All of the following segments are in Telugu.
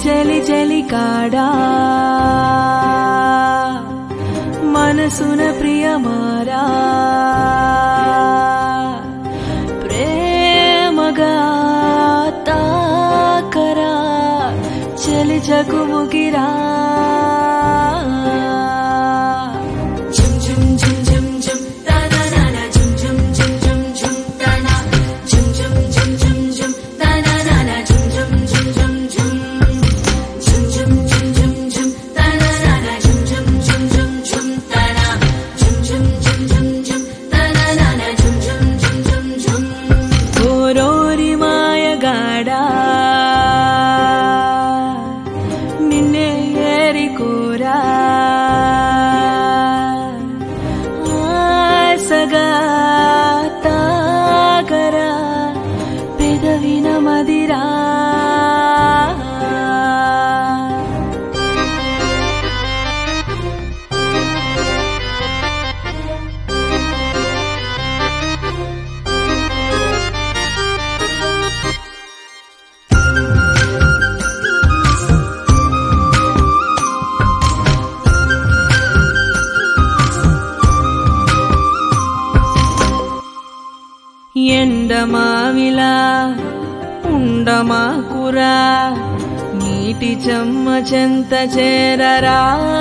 చెలి చెలి కాడా మనసున ప్రియమారా ప్రేమగా తాకరా చెలి చకుముకిరా Jum jum jum jum jum da na na na jum jum jum jum jum da na jum jum jum jum jum da na na na jum jum jum jum jum jum jum jum jum jum da na na na jum jum jum jum jum da na jum jum jum jum jum da na na na jum jum jum jum jum ఓరోరి మాయగాడా నిన్నే ఏరికోరా ఆసగా తాగరా పెదవిన మదిరా ఎండమావిలా ఉండమాకురా నీటి చెమ్మ చెంత చేరరా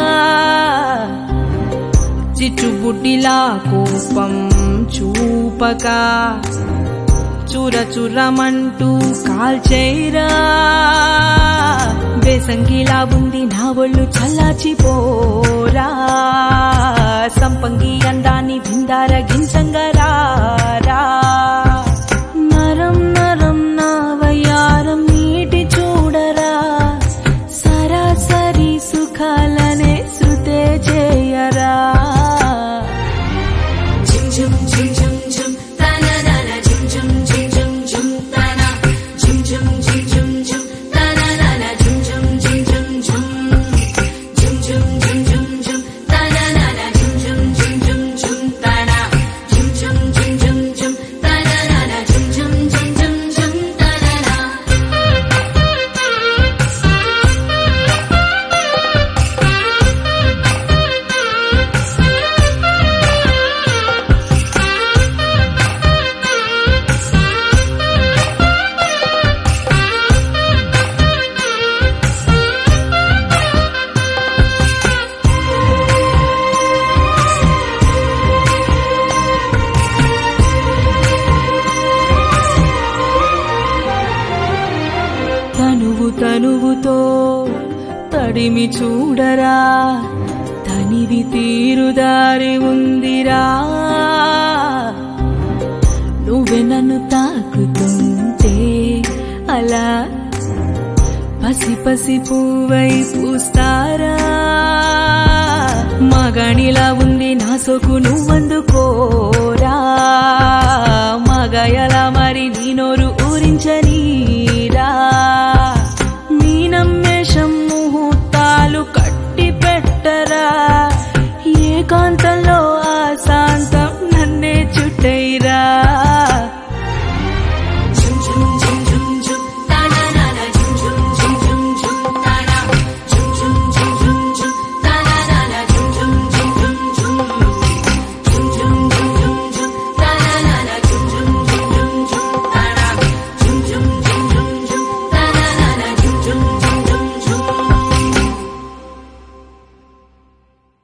చిచ్చుబుడ్డిలా కోపం చూపక చుర చురమంటూ కాల్చేరా బేసంగిలా ఉంది నా ఒళ్ళు చల్లాచిపోరా సంపంగి అందాన్ని విందార గించంగరారా నరం నరం నా వయ్యారం నీటి చూడరా సరాసరి సుఖాలనే శృతే చేయరా Jum jum jum jum jum da na na na jum jum jum jum jum da na jum jum jum jum jum da na na na jum jum jum jum jum jum jum jum jum jum da na na na jum jum jum jum jum da na jum jum jum jum jum da na na na jum jum jum jum jum da na na తనువు తనువుతో తడిమి చూడరా తనివి తీరుదారి ఉందిరా నువ్వే నన్ను తాకుతుంటే అలా పసి పసి పువ్వై పూస్తారా మగణిలా ఉంది నా సొకు నువ్వందుకోరా